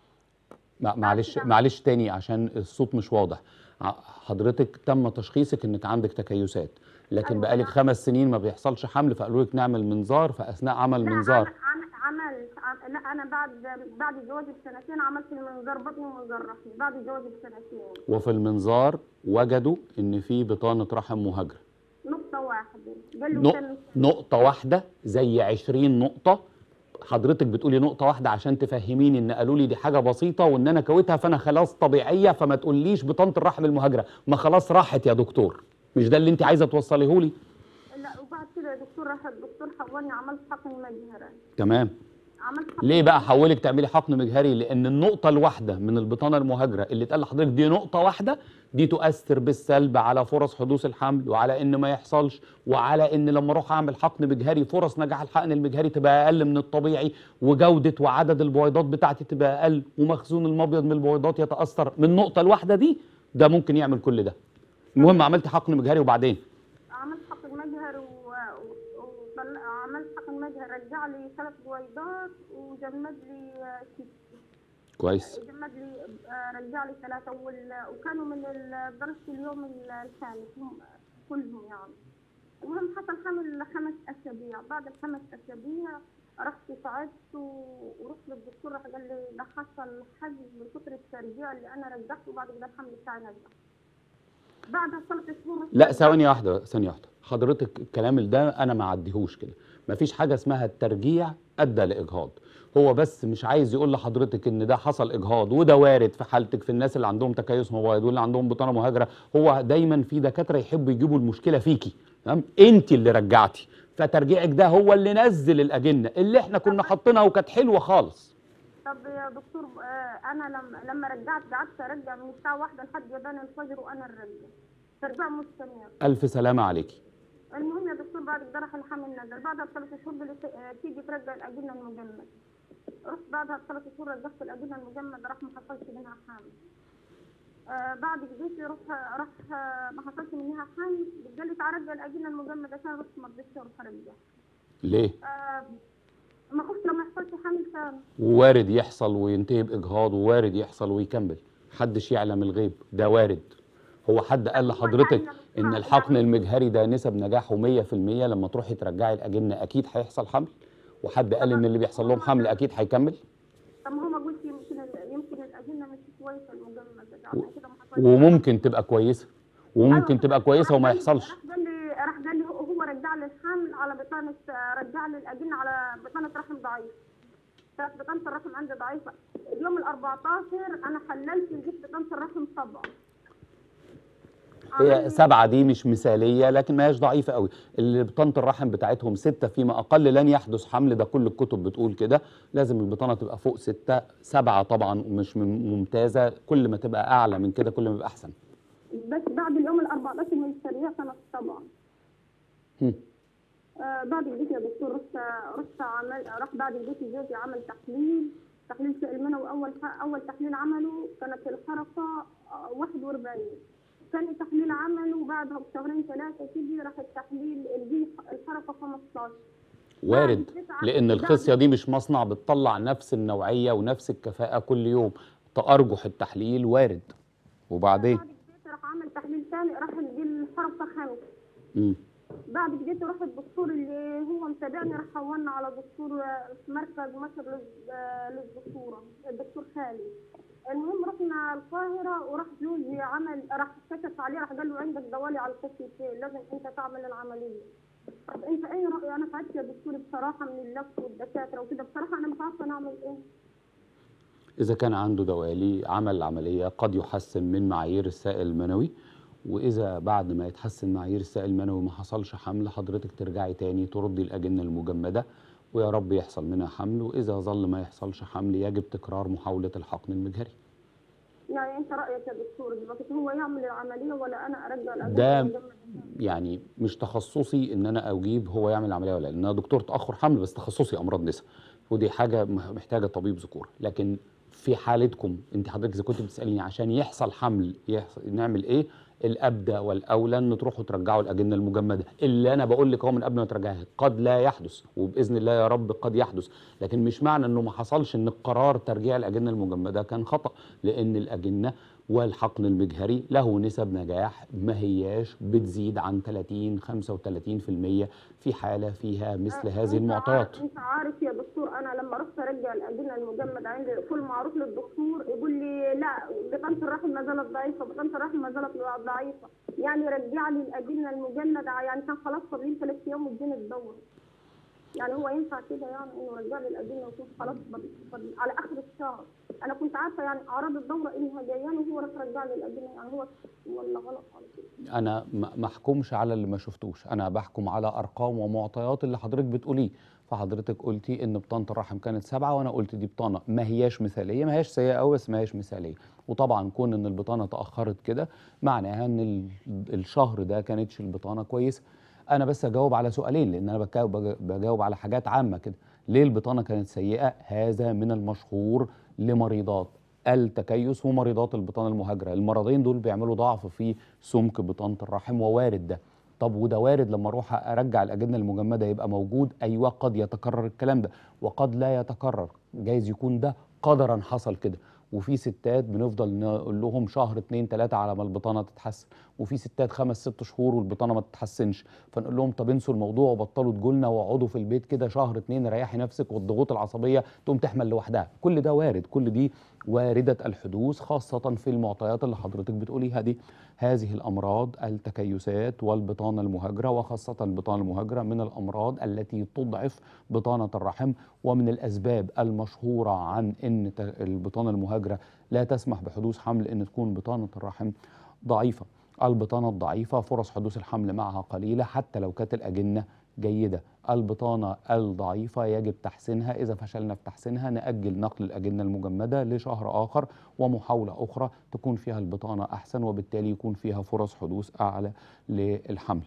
مع- معلش معلش تاني عشان الصوت مش واضح ع- حضرتك تم تشخيصك انك عندك تكيسات لكن أيوة. بقالك خمس سنين ما بيحصلش حمل فقالوا لك نعمل منظار فاثناء عمل لا منظار عم- عم- عملت عم- لا انا بعد بعد جوازي بسنتين عملت المنظار بطني ومنظار رحمي بعد جوازي بسنتين وفي المنظار وجدوا ان في بطانه رحم مهاجره نقطه واحده قال لي نق- وكان نقطه واحده زي 20 نقطه حضرتك بتقولي نقطة واحدة عشان تفهميني ان قالوا لي دي حاجة بسيطة وان انا كويتها فانا خلاص طبيعية فما تقوليش بطانة الرحم المهاجرة ما خلاص راحت يا دكتور مش ده اللي انت عايزة توصليه لي لا وبعد كده يا دكتور راح الدكتور حولني عملت حقن مجهري تمام عملت حقن ليه بقى حولك تعملي حقن مجهري لان النقطه الواحده من البطانه المهاجره اللي اتقال لحضرتك دي نقطه واحده دي تؤثر بالسلب على فرص حدوث الحمل وعلى ان ما يحصلش وعلى ان لما اروح اعمل حقن مجهري فرص نجاح الحقن المجهري تبقى اقل من الطبيعي وجوده وعدد البويضات بتاعتي تبقى اقل ومخزون المبيض من البويضات يتاثر من النقطه الواحده دي ده ممكن يعمل كل ده المهم عملت حقن مجهري وبعدين عملت حقن مجهر و... و... وطلع عملت حقن مجهر رجع لي ثلاث بويضات وجمد لي آه، ست كويس جمد لي آه، رجع لي ثلاثة وال... وكانوا من ال- درجة اليوم الثالث هم كلهم يعني المهم حصل حمل خمس أسابيع بعد الخمس أسابيع رحت تعبت و- ورحت للدكتور راح قال لي ده حصل حجز من كتر الترجيع اللي أنا رجعته وبعد كده الحمل بتاعي نزل بعدها ثلاث شهور لا ثواني واحدة ثانية واحدة حضرتك الكلام ده أنا ما عديهوش كده مفيش حاجة اسمها الترجيع أدى لإجهاض هو بس مش عايز يقول لحضرتك إن ده حصل إجهاض وده وارد في حالتك في الناس اللي عندهم تكيس مبيض واللي عندهم بطانة مهاجرة هو دايما في دكاترة يحبوا يجيبوا المشكلة فيكي تمام أنت اللي رجعتي فترجيعك ده هو اللي نزل الأجنة اللي احنا كنا حاطينها وكانت حلوة خالص طب يا دكتور آه، انا لما لما رجعت قعدت ارجع من الساعه واحدة لحد يبان الفجر وانا الرجع ترجع مستمر ألف سلامة عليكي المهم يا دكتور بعد كده راح الحمل نزل بعدها بثلاث شهور قال لي آه، تيجي ترجع الاجنه المجمد رحت بعدها بثلاث شهور رجعت الاجنه المجمد راح ما حصلش منها حامل آه بعد جدتي روح راح آه، ما حصلش منها حمل قال لي تعالى رجع الاجنه المجمده عشان بس ما رضيتش اروح ارجع ليه آه ما خفت لما يحصلش حمل ثاني وارد يحصل وينتهي باجهاض ووارد يحصل ويكمل محدش يعلم الغيب ده وارد هو حد قال لحضرتك ان الحقن المجهري ده نسب نجاحه 100% لما تروحي ترجعي الاجنه اكيد هيحصل حمل وحد قال ان اللي بيحصل لهم حمل اكيد هيكمل طب ما هو ما قلت يمكن ال- يمكن الاجنه مش كويسه المجمده ده عشان كده ما حصلش وممكن تبقى كويسه وممكن تبقى كويسه وما راح يحصلش قال لي راح قال لي هو هو رجع لي الحمل على بطانه رجع لي الاجنه على بطانه رحم ضعيف كانت بطانه الرحم عندي ضعيفه اليوم ال 14 انا حللت لقيت بطانه الرحم سبعه هي سبعة دي مش مثالية لكن ما هيش ضعيفة قوي اللي بطانة الرحم بتاعتهم ستة فيما أقل لن يحدث حمل ده كل الكتب بتقول كده لازم البطانة تبقى فوق ستة سبعة طبعا مش مم- ممتازة كل ما تبقى أعلى من كده كل ما يبقى أحسن بس بعد اليوم ال 14 من السريع كانت سبعه هم. آه بعد الجيش يا دكتور رحت رحت عمل رحت بعد الجيش جوزي عمل تحليل تحليل سائل منوي اول ح- اول تحليل عمله كانت الحركه آه، 41 ثاني تحليل عمله بعدها بشهرين ثلاثه كده راح التحليل الجي الحركه 15 وارد بعد تسعة- لأن بعد- الخصية دي مش مصنع بتطلع نفس النوعية ونفس الكفاءة كل يوم تأرجح التحليل وارد وبعدين بعد كده راح عمل تحليل ثاني راح الجي الحركه خمسه مم. بعد كده رحت الدكتور اللي هو متابعني راح حولنا على دكتور آه، في مركز مصر للز- آه، للذكوره الدكتور خالد المهم رحنا القاهره وراح جوزي عمل راح كشف عليه راح قال له عندك دوالي على القصتين لازم انت تعمل العمليه طب انت ايه رايك انا تعبت يا دكتور بصراحه من اللف والدكاتره وكده بصراحه انا مش عارفه نعمل ايه إذا كان عنده دوالي عمل العملية قد يحسن من معايير السائل المنوي وإذا بعد ما يتحسن معايير السائل المنوي ما حصلش حمل حضرتك ترجعي تاني تردي الأجنة المجمدة ويا رب يحصل منها حمل وإذا ظل ما يحصلش حمل يجب تكرار محاولة الحقن المجهري يعني انت رايك يا دكتور دلوقتي هو يعمل العمليه ولا انا ارجع الأجنة ده المجمدة؟ يعني مش تخصصي ان انا اجيب هو يعمل عمليه ولا لا لان انا دكتور تاخر حمل بس تخصصي امراض نساء ودي حاجه مح- محتاجه طبيب ذكور لكن في حالتكم انت حضرتك اذا كنت بتساليني عشان يحصل حمل يحصل نعمل ايه الابدى والاولى ان تروحوا ترجعوا الاجنه المجمده اللي انا بقول لك هو من قبل ما ترجعها قد لا يحدث وباذن الله يا رب قد يحدث لكن مش معنى انه ما حصلش ان قرار ترجيع الاجنه المجمده كان خطا لان الاجنه والحقن المجهري له نسب نجاح ما هياش بتزيد عن 30 35% في حاله فيها مثل هذه انت المعطيات عارف- انت عارف يا دكتور انا لما رحت ارجع الاجنه المجمد عندي كل ما اروح للدكتور يقول لي لا بطانه الرحم ما زالت ضعيفه بطانه الرحم ما زالت ضعيفه يعني رجع لي الاجنه المجمده يعني كان خلاص فاضلين ثلاث ايام والدين الدوره يعني هو ينفع كده يعني انه رجع لي الاجنه ويكون خلاص فاضل- فاضل- على اخر الشهر انا كنت عارفه يعني اعراض الدوره انها جاياني وهو راح رجع لي الاجنه يعني هو ولا غلط على كده انا ما ما احكمش على اللي ما شفتوش انا بحكم على ارقام ومعطيات اللي حضرتك بتقوليه فحضرتك قلتي ان بطانه الرحم كانت سبعه وانا قلت دي بطانه ما هياش مثاليه ما هياش سيئه قوي بس ما هياش مثاليه وطبعا كون ان البطانه تاخرت كده معناها ان ال- الشهر ده كانتش البطانه كويسه انا بس اجاوب على سؤالين لان انا بجاوب, بجاوب على حاجات عامه كده ليه البطانه كانت سيئه هذا من المشهور لمريضات التكيس ومريضات البطانه المهاجره المرضين دول بيعملوا ضعف في سمك بطانه الرحم ووارد ده طب وده وارد لما اروح ارجع الاجنه المجمده يبقى موجود ايوه قد يتكرر الكلام ده وقد لا يتكرر جايز يكون ده قدرا حصل كده وفي ستات بنفضل نقول لهم شهر اتنين تلاته على ما البطانه تتحسن وفي ستات خمس ست شهور والبطانه ما تتحسنش فنقول لهم طب انسوا الموضوع وبطلوا تجولنا واقعدوا في البيت كده شهر اتنين ريحي نفسك والضغوط العصبيه تقوم تحمل لوحدها كل ده وارد كل دي وارده الحدوث خاصه في المعطيات اللي حضرتك بتقوليها دي هذه الامراض التكيسات والبطانه المهاجره وخاصه البطانه المهاجره من الامراض التي تضعف بطانه الرحم ومن الاسباب المشهوره عن ان ت- البطانه المهاجره لا تسمح بحدوث حمل ان تكون بطانه الرحم ضعيفه البطانه الضعيفه فرص حدوث الحمل معها قليله حتى لو كانت الاجنه جيده البطانه الضعيفه يجب تحسينها اذا فشلنا في تحسينها ناجل نقل الاجنه المجمده لشهر اخر ومحاوله اخرى تكون فيها البطانه احسن وبالتالي يكون فيها فرص حدوث اعلى للحمل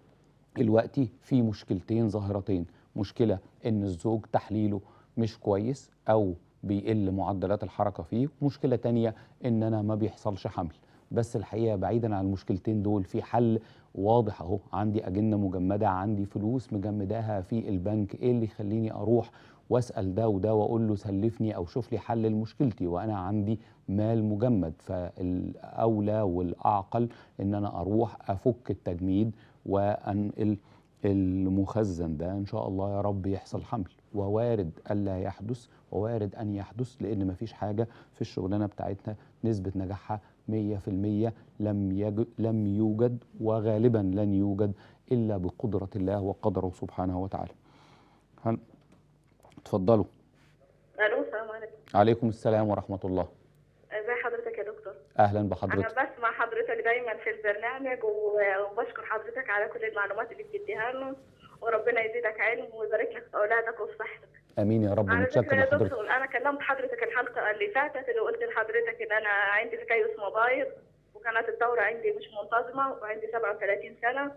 دلوقتي في مشكلتين ظاهرتين مشكله ان الزوج تحليله مش كويس او بيقل معدلات الحركه فيه مشكله تانية ان انا ما بيحصلش حمل بس الحقيقه بعيدا عن المشكلتين دول في حل واضح اهو عندي اجنه مجمده عندي فلوس مجمداها في البنك ايه اللي يخليني اروح واسال ده وده واقول له سلفني او شوف لي حل لمشكلتي وانا عندي مال مجمد فالاولى والاعقل ان انا اروح افك التجميد وانقل المخزن ده ان شاء الله يا رب يحصل حمل ووارد الا يحدث ووارد ان يحدث لان مفيش حاجه في الشغلانه بتاعتنا نسبه نجاحها 100% لم يج... لم يوجد وغالبا لن يوجد الا بقدره الله وقدره سبحانه وتعالى. هن... اتفضلوا. الو السلام عليكم عليكم السلام ورحمه الله. ازي حضرتك يا دكتور اهلا انا بحضرتك. بسمع حضرتك دايما في البرنامج و- وبشكر حضرتك على كل المعلومات اللي بتديها لنا وربنا يزيدك علم ويبارك لك في اولادك وفي صحتك امين يا رب على متشكر فكره يا لحضرتك. دكتور انا كلمت حضرتك الحلقه اللي فاتت اللي قلت لحضرتك ان انا عندي تكيس مبايض وكانت الدوره عندي مش منتظمه وعندي 37 سنه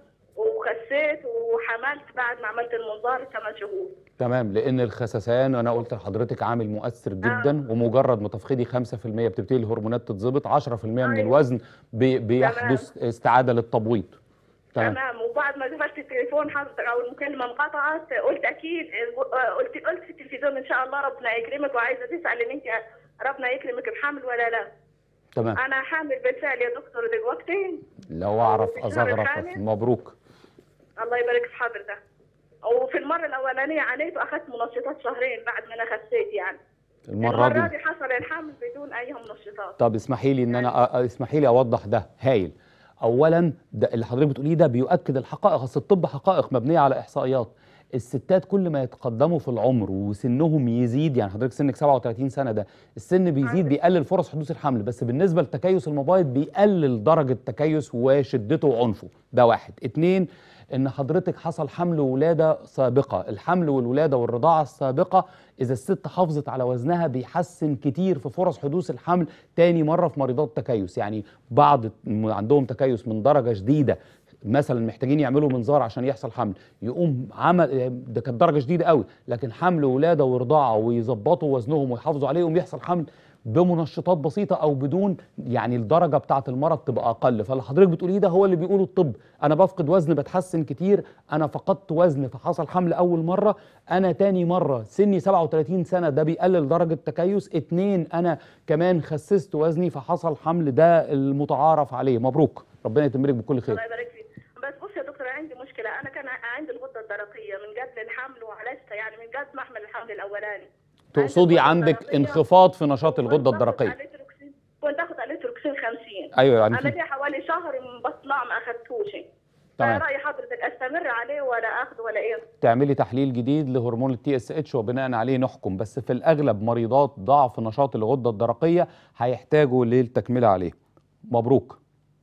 وخسيت وحملت بعد ما عملت المنظار 8 شهور تمام لان الخسسان انا قلت لحضرتك عامل مؤثر جدا ومجرد ما تفقدي 5% بتبتدي الهرمونات تتظبط 10% من أيوة. الوزن بي بيحدث استعاده للتبويض تمام تمام وبعد ما قفلت التليفون حضرتك او المكالمه انقطعت قلت اكيد قلت قلت في التلفزيون ان شاء الله ربنا يكرمك وعايزه تسال ان انت ربنا يكرمك بحمل ولا لا تمام انا حامل بالفعل يا دكتور دلوقتي لو اعرف في الشهر ازغرط الحالي؟ مبروك الله يبارك في حضرتك وفي المره الاولانيه عانيت واخذت منشطات شهرين بعد ما انا خسيت يعني المره المره دي دي حصل الحمل بدون اي منشطات طب اسمحي لي ان انا أ- أ- اسمحي لي اوضح ده هايل اولا ده اللي حضرتك بتقوليه ده بيؤكد الحقائق اصل الطب حقائق مبنيه على احصائيات الستات كل ما يتقدموا في العمر وسنهم يزيد يعني حضرتك سنك 37 سنه ده السن بيزيد عندك. بيقلل فرص حدوث الحمل بس بالنسبه لتكيس المبايض بيقلل درجه تكيس وشدته وعنفه ده واحد اتنين ان حضرتك حصل حمل وولاده سابقه الحمل والولاده والرضاعه السابقه اذا الست حافظت على وزنها بيحسن كتير في فرص حدوث الحمل تاني مره في مريضات التكيس يعني بعض م- عندهم تكيس من درجه شديده مثلا محتاجين يعملوا منظار عشان يحصل حمل يقوم عمل ده كانت درجه شديده قوي لكن حمل ولاده ورضاعه ويظبطوا وزنهم ويحافظوا عليه يقوم يحصل حمل بمنشطات بسيطه او بدون يعني الدرجه بتاعه المرض تبقى اقل فاللي حضرتك بتقوليه ده هو اللي بيقوله الطب انا بفقد وزن بتحسن كتير انا فقدت وزن فحصل حمل اول مره انا تاني مره سني 37 سنه ده بيقلل درجه تكيس اتنين انا كمان خسست وزني فحصل حمل ده المتعارف عليه مبروك ربنا يتم لك بكل خير الله يبارك فيك بس بص يا دكتور أنا عندي مشكله انا كان عندي الغده الدرقيه من قبل الحمل وعالجتها يعني من قبل ما احمل الحمل الاولاني تقصدي الغدة عندك الدرقية. انخفاض في نشاط الغده كنت باخد الدرقيه أليتروكسين- كنت اخد اليتروكسين 50 ايوه يعني انا في لي حوالي شهر بطلع ما اخدتوش تمام راي حضرتك استمر عليه ولا اخذ ولا ايه تعملي تحليل جديد لهرمون التي اس اتش وبناء عليه نحكم بس في الاغلب مريضات ضعف نشاط الغده الدرقيه هيحتاجوا للتكمله عليه مبروك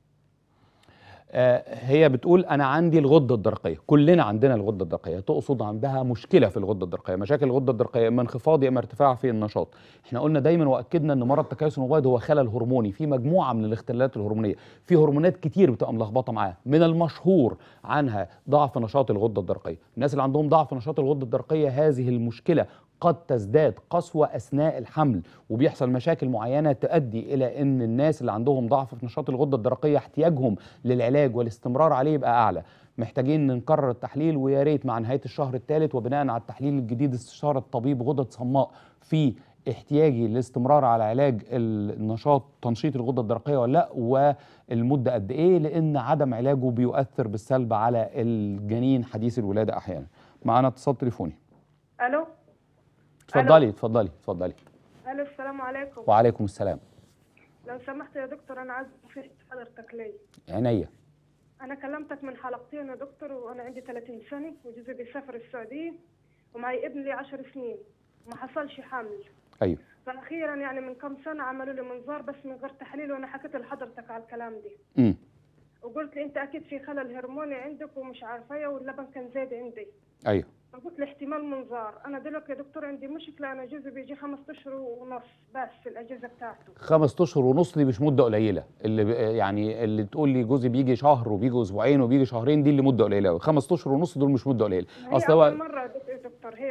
آه، هي بتقول انا عندي الغده الدرقيه كلنا عندنا الغده الدرقيه تقصد عندها مشكله في الغده الدرقيه مشاكل الغده الدرقيه اما انخفاض يا اما ارتفاع في النشاط احنا قلنا دايما واكدنا ان مرض تكيس المبيض هو خلل هرموني في مجموعه من الاختلالات الهرمونيه في هرمونات كتير بتبقى ملخبطه معاها من المشهور عنها ضعف نشاط الغده الدرقيه الناس اللي عندهم ضعف نشاط الغده الدرقيه هذه المشكله قد تزداد قسوة أثناء الحمل وبيحصل مشاكل معينة تؤدي إلى أن الناس اللي عندهم ضعف في نشاط الغدة الدرقية احتياجهم للعلاج والاستمرار عليه يبقى أعلى محتاجين نكرر التحليل ويا ريت مع نهاية الشهر الثالث وبناء على التحليل الجديد استشارة طبيب غدد صماء في احتياجي للاستمرار على علاج النشاط تنشيط الغده الدرقيه ولا لا والمده قد ايه لان عدم علاجه بيؤثر بالسلب على الجنين حديث الولاده احيانا معانا اتصال تليفوني الو اتفضلي اتفضلي اتفضلي الو السلام عليكم وعليكم السلام لو سمحت يا دكتور انا عايز في حضرتك ليه عينيا انا كلمتك من حلقتين يا دكتور وانا عندي 30 سنه وجوزي بيسافر السعوديه ومعي ابن لي 10 سنين ما حصلش حمل ايوه فاخيرا يعني من كم سنه عملوا لي منظار بس من غير تحليل وانا حكيت لحضرتك على الكلام ده امم وقلت لي انت اكيد في خلل هرموني عندك ومش عارفه ايه واللبن كان زايد عندي ايوه فقلت لي احتمال منظار انا دلوقتي يا دكتور عندي مشكله انا جوزي بيجي خمس اشهر ونص بس في الاجازه بتاعته خمس اشهر ونص دي مش مده قليله اللي ب- يعني اللي تقول لي جوزي بيجي شهر وبيجي اسبوعين وبيجي شهرين دي اللي مده قليله قوي خمس اشهر ونص دول مش مده قليله هي اصل اول هو مره يا دك- يا دكتور هي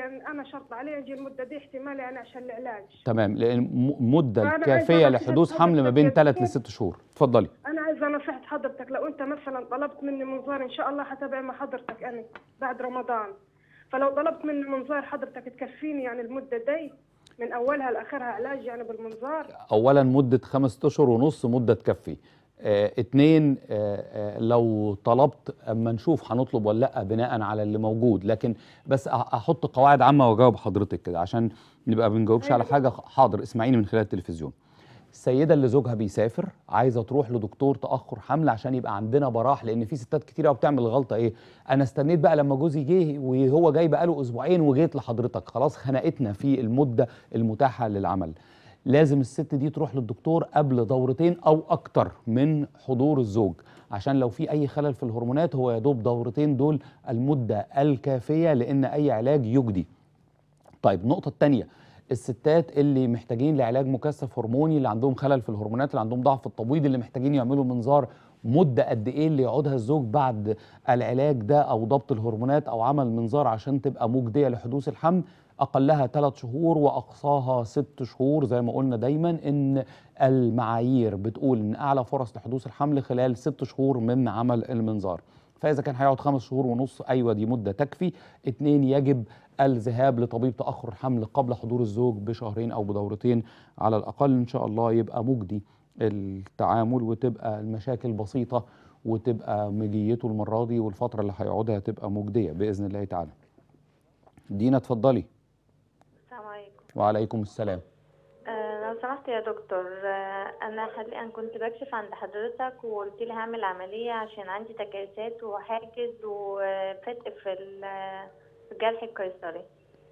يعني انا شرط عليه يجي المده دي احتمال يعني عشان العلاج تمام لان م- مده فأنا عايزة كافيه نصيحة لحدوث حمل ما حضرتك بين يا 3 دكتور. ل 6 شهور اتفضلي انا عايزه نصيحه حضرتك لو انت مثلا طلبت مني منظار ان شاء الله هتابع مع حضرتك انا بعد رمضان فلو طلبت مني منظار حضرتك تكفيني يعني المده دي من اولها لاخرها علاج يعني بالمنظار اولا مده خمس اشهر ونص مده تكفي آه اتنين آه آه لو طلبت اما نشوف هنطلب ولا لا بناء على اللي موجود لكن بس أح- احط قواعد عامه واجاوب حضرتك كده عشان نبقى بنجاوبش على حاجه حاضر اسمعيني من خلال التلفزيون السيده اللي زوجها بيسافر عايزه تروح لدكتور تاخر حمل عشان يبقى عندنا براح لان في ستات كتير قوي بتعمل الغلطه ايه انا استنيت بقى لما جوزي جه وهو جاي بقاله اسبوعين وجيت لحضرتك خلاص خنقتنا في المده المتاحه للعمل لازم الست دي تروح للدكتور قبل دورتين او اكتر من حضور الزوج عشان لو في اي خلل في الهرمونات هو يا دوب دورتين دول المده الكافيه لان اي علاج يجدي طيب النقطة التانية الستات اللي محتاجين لعلاج مكثف هرموني اللي عندهم خلل في الهرمونات اللي عندهم ضعف التبويض اللي محتاجين يعملوا منظار مدة قد ايه اللي يقعدها الزوج بعد العلاج ده او ضبط الهرمونات او عمل منظار عشان تبقى مجدية لحدوث الحمل اقلها ثلاث شهور واقصاها ست شهور زي ما قلنا دايما ان المعايير بتقول ان اعلى فرص لحدوث الحمل خلال ست شهور من عمل المنظار فاذا كان هيقعد خمس شهور ونص ايوه دي مده تكفي اتنين يجب الذهاب لطبيب تاخر الحمل قبل حضور الزوج بشهرين او بدورتين على الاقل ان شاء الله يبقى مجدي التعامل وتبقى المشاكل بسيطه وتبقى مجيته المره دي والفتره اللي هيقعدها تبقى مجديه باذن الله تعالى دينا اتفضلي السلام عليكم وعليكم السلام آه لو سمحت يا دكتور آه انا حاليا كنت بكشف عند حضرتك وقلت لي هعمل عمليه عشان عندي تكيسات وحاجز وفتق في ال- في الجرح القيصري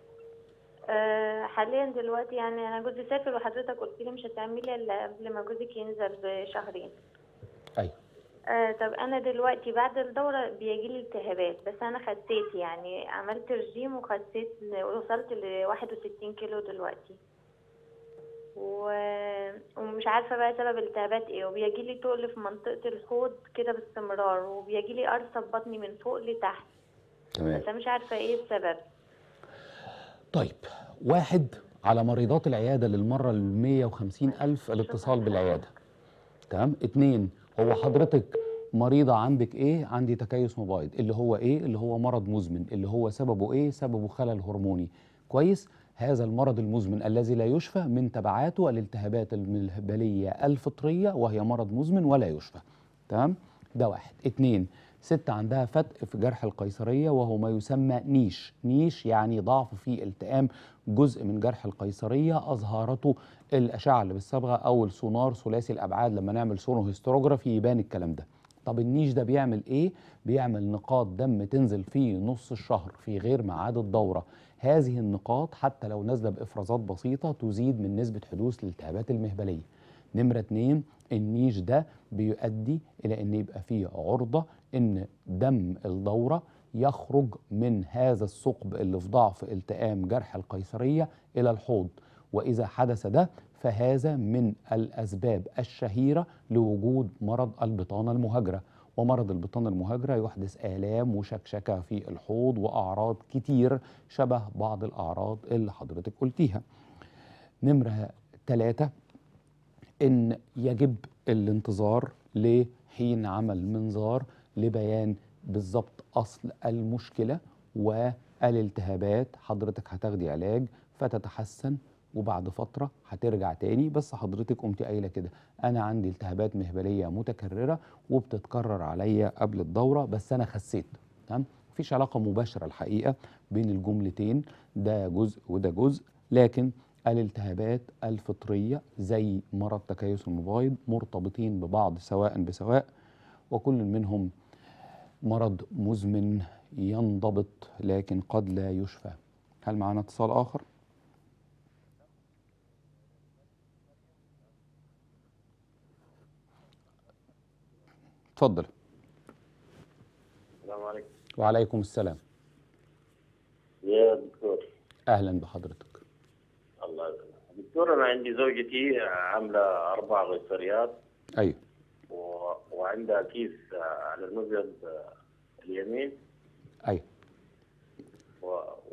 آه حاليا دلوقتي يعني انا جوزي سافر وحضرتك قلت لي مش هتعملي الا قبل ما جوزك ينزل بشهرين ايوه آه طب انا دلوقتي بعد الدوره بيجي لي التهابات بس انا خسيت يعني عملت رجيم وخسيت وصلت ل 61 كيلو دلوقتي و... ومش عارفه بقى سبب الالتهابات ايه وبيجي لي تقل في منطقه الحوض كده باستمرار وبيجي لي قرصه في بطني من فوق لتحت تمام بس انا مش عارفه ايه السبب طيب واحد على مريضات العيادة للمرة ال 150 ألف الاتصال بالعيادة تمام اتنين هو حضرتك مريضة عندك ايه عندي تكيس مبايض اللي هو ايه اللي هو مرض مزمن اللي هو سببه ايه سببه خلل هرموني كويس هذا المرض المزمن الذي لا يشفى من تبعاته الالتهابات المهبلية الفطرية وهي مرض مزمن ولا يشفى تمام ده واحد اتنين ست عندها فتق في جرح القيصرية وهو ما يسمى نيش نيش يعني ضعف في التئام جزء من جرح القيصرية أظهرته الأشعة اللي بالصبغة أو السونار ثلاثي الأبعاد لما نعمل سونو هيستروجرافي يبان الكلام ده طب النيش ده بيعمل ايه؟ بيعمل نقاط دم تنزل في نص الشهر في غير ميعاد الدورة هذه النقاط حتى لو نازلة بإفرازات بسيطة تزيد من نسبة حدوث الالتهابات المهبلية نمرة اتنين النيش ده بيؤدي إلى أن يبقى فيه عرضة أن دم الدورة يخرج من هذا الثقب اللي في ضعف التئام جرح القيصرية إلى الحوض وإذا حدث ده فهذا من الأسباب الشهيرة لوجود مرض البطانة المهاجرة ومرض البطانة المهاجرة يحدث آلام وشكشكة في الحوض وأعراض كتير شبه بعض الأعراض اللي حضرتك قلتيها نمرة ثلاثة إن يجب الانتظار لحين عمل منظار لبيان بالظبط أصل المشكلة والالتهابات حضرتك هتاخدي علاج فتتحسن وبعد فترة هترجع تاني بس حضرتك قمتي قايلة كده أنا عندي التهابات مهبلية متكررة وبتتكرر عليا قبل الدورة بس أنا خسيت تمام مفيش علاقة مباشرة الحقيقة بين الجملتين ده جزء وده جزء لكن الالتهابات الفطرية زي مرض تكيس المبايض مرتبطين ببعض سواء بسواء وكل منهم مرض مزمن ينضبط لكن قد لا يشفى هل معنا اتصال آخر؟ اتفضل السلام عليكم وعليكم السلام يا دكتور أهلا بحضرتك الله يسلمك دكتور انا عندي زوجتي عامله اربع قيصريات أيوه و... وعندها كيس على المبيض اليمين أيوه و...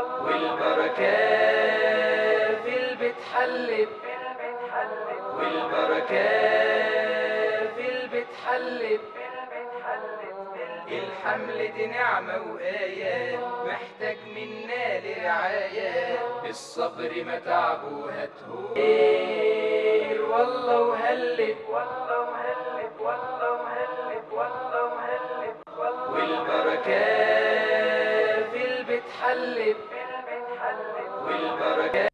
والبركة في البيت حلت والبركة في البيت حلت الحمل دي نعمة وآية محتاج منا لرعاية الصبر ما تعبه هتهون خير والله وهلت والله وهلت والله وهلت والله وهلت حلت والبركات